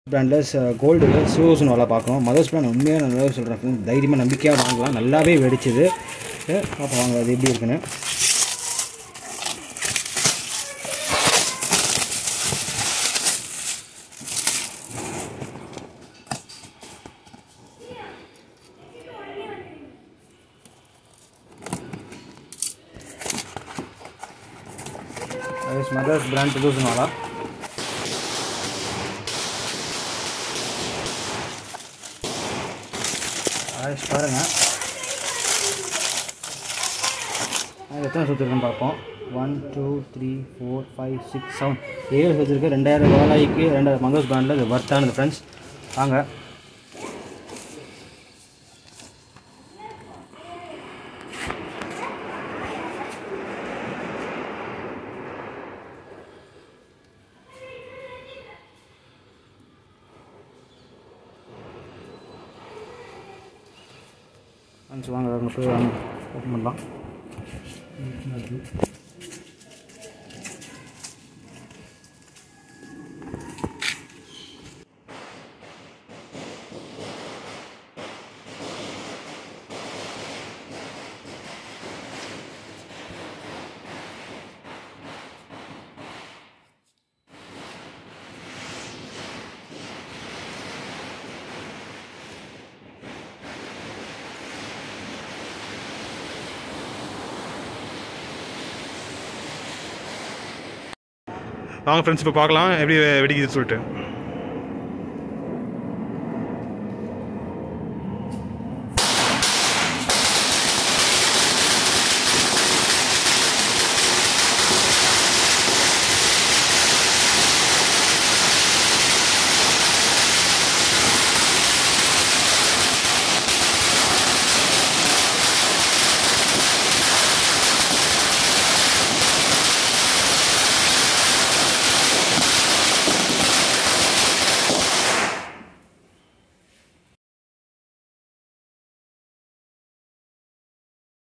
பிராண்டில் கோல்டு சிவோசன் வேலை பார்க்கணும் மதர்ஸ் பிராண்ட் உண்மையாக நல்லாவே சொல்கிறேன் தைரியமாக நம்பிக்கையாக வாங்கலாம் நல்லாவே வெடிச்சுது பார்ப்போம் வாங்க அது எப்படி இருக்குன்னு மதர்ஸ் பிராண்ட் டூ தௌசண்ட் வாலா ஆயிஷ் பாருங்க அது எத்தனை சுற்றுருக்குன்னு பார்ப்போம் one two three four five six seven ஏழு சுற்றுருக்கு ரெண்டாயிரம் ரூபாய்க்கு ரெண்டாயிரம் மங்கோஸ் பிராண்டில் இது ஒர்த்தானது ஃப்ரெண்ட்ஸ் வாங்க ஃப்ரெண்ட்ஸ் வாங்க அங்கே போய் வாங்க ஓப்பன் பண்ணலாம் வாங்க ஃப்ரெண்ட்ஸ் இப்போ பார்க்கலாம் எப்படி வெடிக்குதுன்னு சொல்லிட்டு